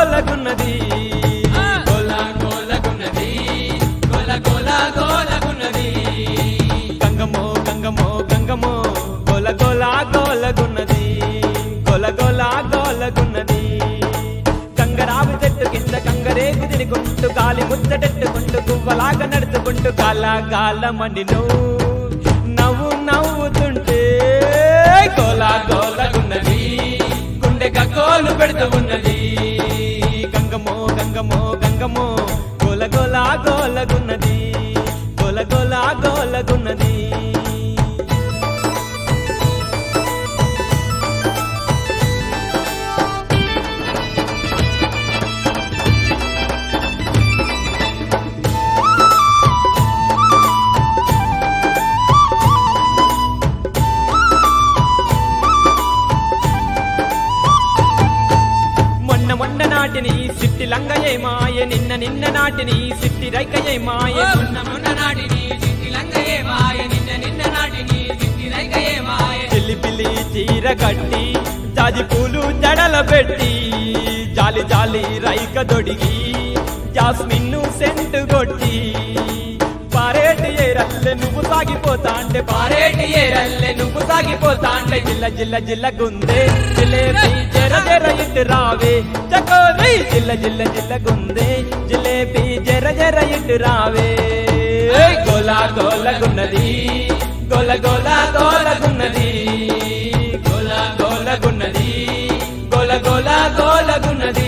గోలగున్నది గోల గోలగున్నది గోల గోల గోలగున్నది గంగమో గంగమో గంగమో గోల గోల గోలగున్నది గోల గోల గోలగున్నది కంగరావి చెట్టు కింద కంగరేగు తినుకుంటూ గాలి ముచ్చటెట్టుకుంటూ గువ్వలాగా నడుచుకుంటూ గాల గాల మండిను నవ్వు నవ్వుతుంటే గోల గోలగున్నది గుండె గగ్గోలు పెడుతూ ఉన్నది గంగమో గంగమో గంగమో గోల గోల గోలగున్నది గోల గోల గోలగున్నది మొన్న మొన్న నాటిని సిట్టి లంగయ్య మాయ నిన్న నిన్న నాటిని సిట్టి రైకయ్య మాయ మొన్న మొన్న నాటిని చిట్టి లంగయే మాయ నిన్న నిన్న నాటిని చిట్టి రైకయే మాయ పిల్లి పిల్లి చీర కట్టి జాజి పూలు జడల పెట్టి జాలి జాలి రైక దొడిగి జాస్మిన్ను సెంటు కొట్టి పారేటి ఏరల్లె నువ్వు సాగిపోతా అంటే పారేటి ఏరల్లె నువ్వు సాగిపోతా అంటే జిల్ల జిల్ల జిల్ల గుందే జిలేబీ జర జర ఇటు రావే చకోరి జిల్ల జిల్ల జిల్ల గుందే జిలేబీ జర జర ఇటు రావే గోల గోల గున్నది గోల గోల గోల గున్నది గోల గోల గున్నది గోల గోల గోల గున్నది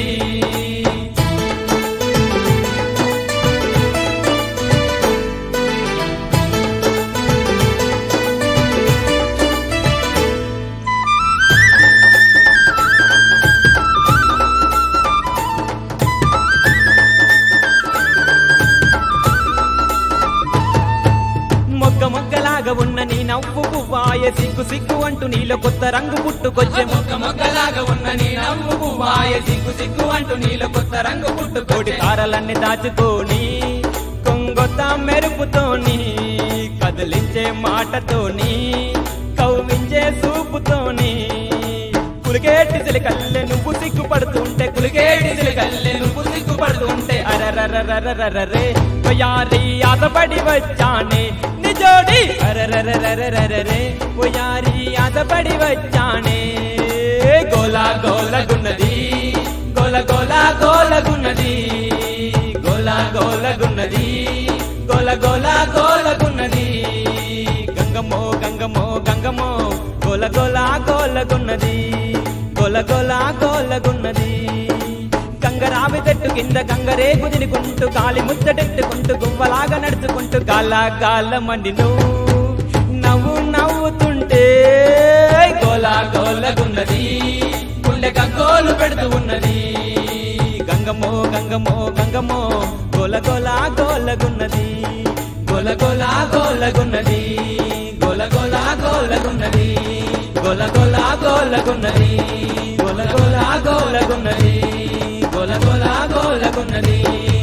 మొగ్గ మొగ్గలాగా ఉన్న నీ నవ్వు పువ్వాయ సిగ్గు సిగ్గు అంటూ నీలో కొత్త రంగు పుట్టుకొచ్చే మొగ్గ మొగ్గలాగా ఉన్న నీ నవ్వు పువ్వాయ సిగ్గు సిగ్గు అంటూ నీలో కొత్త రంగు కోటి పుట్టుకోటి తారలన్నీ దాచుకొని కొంగొత్త మెరుపుతోని కదిలించే మాటతోని కవ్వించే సూపుతోని కులిగేటి సిలికల్లె నువ్వు సిగ్గుపడుతుంటే కులిగేటి సిలికల్లె నువ్వు సిగ్గుపడుతుంటే అరరరరరరరే ఒయారి ఆదపడి వచ్చానే నిజోడి అరరరరరరరే ఒయారి ఆదపడి వచ్చానే గోలా గోలగున్నది గోల గోల గోలగున్నది గోల గోలగున్నది గోల గోల గోలగున్నది గంగమో గంగమో గంగమో గోల గోల గోలగున్నది గోల గోల గోలగున్నది గంగరావి చెట్టు కింద గంగరేగు తినుకుంటూ గాలి ముచ్చటెట్టుకుంటూ గువ్వలాగా నడుచుకుంటూ గాల గాల మండిను నవ్వు నవ్వుతుంటే గోల గోలగున్నది గుండె గగ్గోలు పెడుతూ ఉన్నది గంగమో గంగమో గంగమో గోల గోల గోలగున్నది గోల గోల గోలగున్నది గోల గోల గోలగున్నది గోల గోల గోలగున్నది గోల గోల గోలగున్నది గోల గోల గోలగున్నది